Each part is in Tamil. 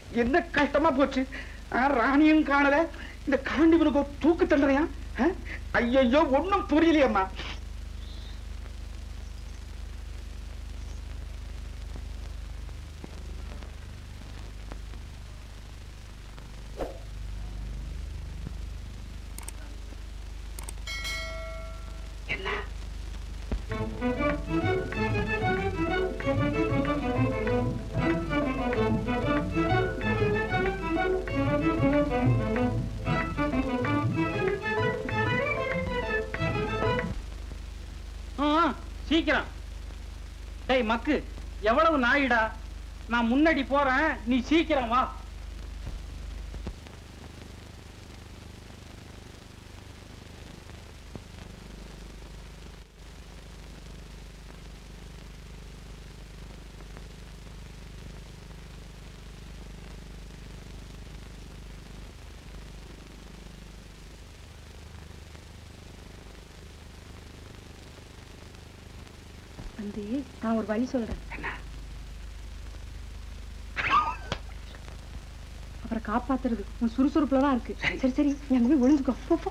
என்ன கஷ்டமா போச்சு ஆ, ராணியும் காணல இந்த காண்டிவனுக்கு ஒரு தூக்கு தண்டனையா ஐயோ ஒண்ணும் புரியலையம்மா ஆ, சீக்கிரம் டேய் மக்கு எவ்வளவு நாயிடா நான் முன்னாடி போறேன் நீ சீக்கிரம் வா வந்து நான் ஒரு வழி சொல்றேன் அப்புறம் காப்பாத்துறது உன் சுறுசுறுப்புல தான் இருக்கு சரி சரி நீ அங்க போய் ஒளிஞ்சுக்கோ போ, போ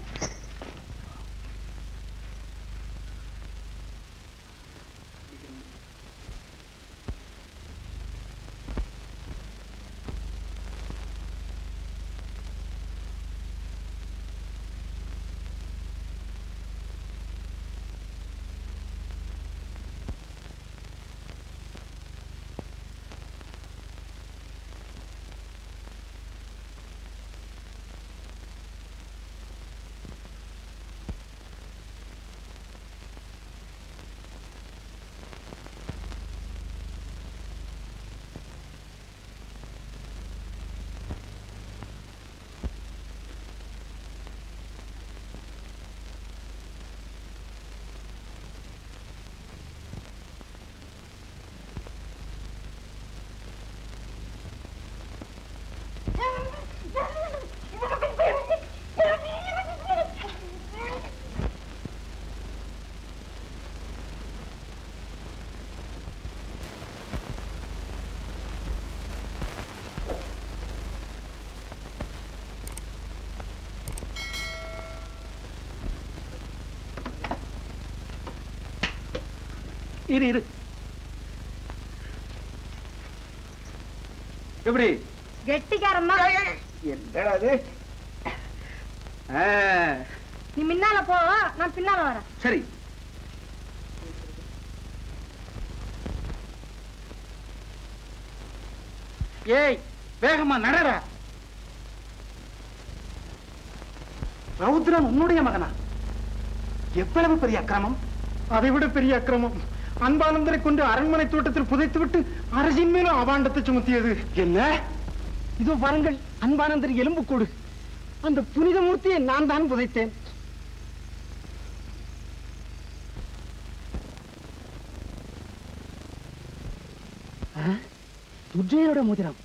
இரு இரு எப்படி கெட்டிக்காரன் தான் என்னடா அது ஆ, நீ முன்னால போ நான் பின்னால வரேன் சரி ஏய் வேகமா நடற ரௌத்ரன் உன்னுடைய மகனா எவ்வளவு பெரிய அக்கிரமம் அதை விட பெரிய அக்கிரமம் அன்பானந்தரை கொண்டு அரண்மனை தோட்டத்தில் புதைத்துவிட்டு அரசின் மேலும் அபாண்டத்தை சுமத்தியது என்ன இதோ பாருங்கள் அன்பானந்தர் எலும்புக்கூடு அந்த புனித மூர்த்தியை நான் தான் புதைத்தேன் துர்ஜயோட மோதிரம்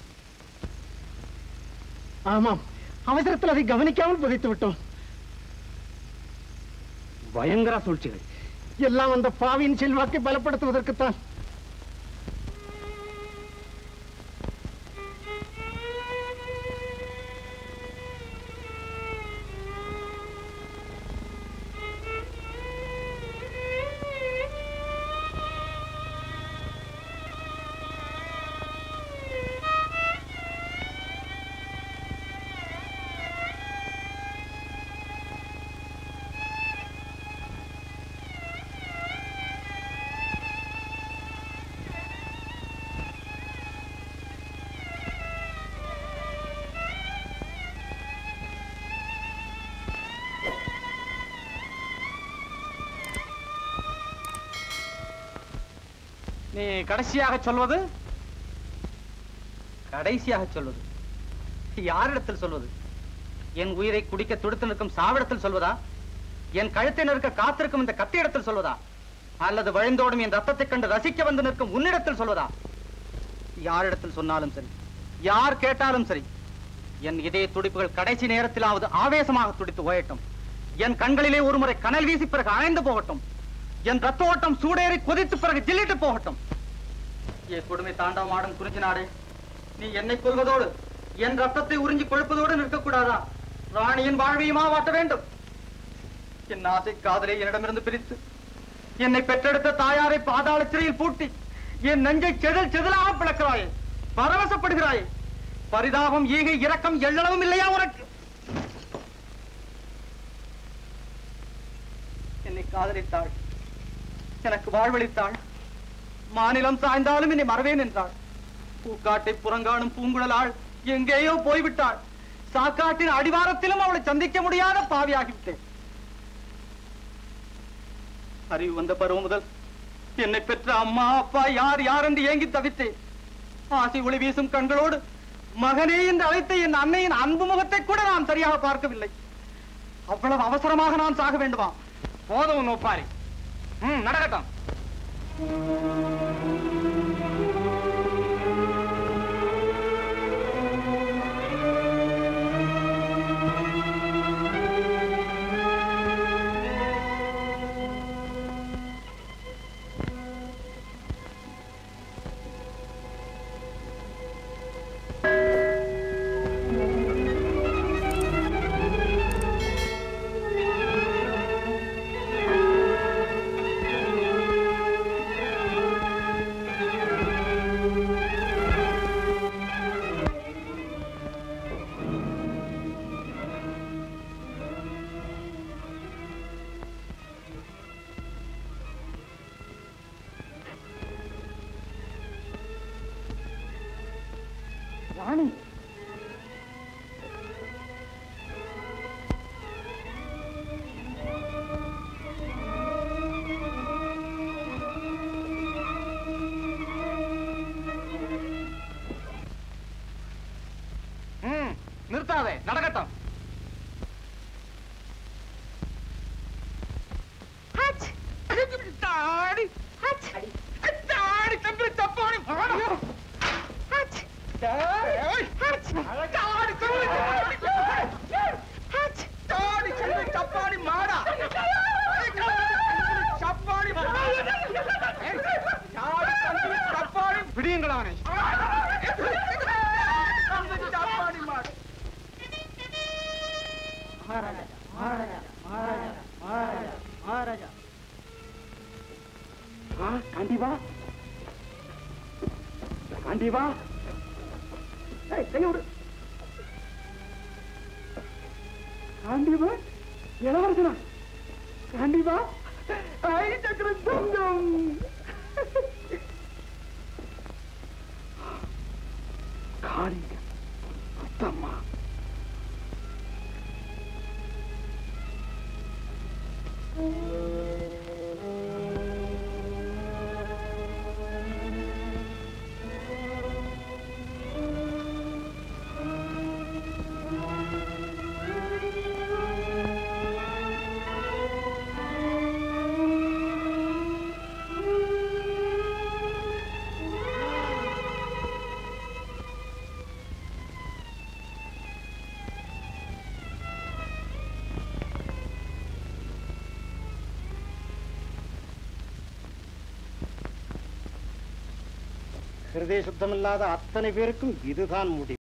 ஆமாம் அவசரத்தில் அதை கவனிக்காமல் புதைத்து விட்டோம் பயங்கர சூழ்ச்சிகள் எல்லாம் அந்த பாவியின் செல்வாக்கை பலப்படுத்துவதற்குத்தான் நீ கடைசியாக சொல்வது கடைசியாக சொல்வது யாரிடத்தில் சொல்வது என் உயிரை குடிக்க துடித்து நிற்கும் சாவிடத்தில் சொல்வதா என் கழுத்தை நிற்க காத்திருக்கும் இந்த கத்தியிடத்தில் சொல்வதா அல்லது வழிந்தோடும் என் ரத்தத்தைக் கண்டு ரசிக்க வந்து நிற்கும் உன்னிடத்தில் சொல்வதா யாரிடத்தில் சொன்னாலும் சரி யார் கேட்டாலும் சரி என் இதய துடிப்புகள் கடைசி நேரத்திலாவது ஆவேசமாக துடித்து ஓயட்டும் என் கண்களிலே ஒருமுறை கனல் வீசி பிறகு அணைந்து போகட்டும் என் ரத்த ஓட்டம் சூடேறி கொதித்து பிறகு ஜில்லிட்டு போகட்டும் ஏ கொடுமை தாண்டவமாடும் குறிஞ்சி நாடு நீ என்னை கொல்வதோடு என் ரத்தத்தை உறிஞ்சி கொழுப்பதோடு நிற்கக்கூடாதா ராணியின் வாழ்வையுமா வாட்ட வேண்டும் என் ஆசை காதலை என்னிடமிருந்து பிரித்து என்னை பெற்றெடுத்த தாயாரை பாதாள சிறையில் பூட்டி என் நெஞ்சை செதில் செதிலாக பிளக்கிறாயே பரவசப்படுகிறாயே பரிதாபம் ஈகை இரக்கம் எள்ளளவும் இல்லையா உனக்கு என்னை காதலித்தாள் எனக்கு வாழ்வளித்தாள் மாநிலம் சாய்ந்தாலும் என்னை மறவேன் என்றாள் பூக்காட்டை புறங்காணும் பூங்குழலாள் எங்கேயோ போய்விட்டாள் சாக்காட்டின் அடிவாரத்திலும் அவளை சந்திக்க முடியாத பாவியாகிவிட்டேன் அறிவு வந்த பருவம் முதல் என்னை பெற்ற அம்மா அப்பா யார் யார் என்று ஏங்கி தவித்தேன் ஆசை ஒளி வீசும் கண்களோடு மகனே என்று அழைத்த என் அன்னையின் அன்பு முகத்தை கூட நான் சரியாக பார்க்கவில்லை அவ்வளவு அவசரமாக நான் சாக வேண்டுமா போதும் நோப்பாரி ம் நடக்கட்டும் ராணி ம் நிறுத்தாதே நடக்கட்டும் தாடி தாடி தம்பி தப்பாடி மாடா தாடி தாடி தம்பி தாடி தம்பி தப்பாடி மாடா சப்பாடி தப்பாடி விடியுங்களா அவனை சப்பாடி மாடு ஆ, கண்டிப்பா கண்டிப்பா ஏய், கையை விடு. கண்டிப்பா இளவரசனா கண்டிப்பா ஐ சக்கர தங்கம் காளிங்க அத்தம்மா ஹிருதய சுத்தமில்லாத அத்தனை பேருக்கும் இதுதான் முடிவு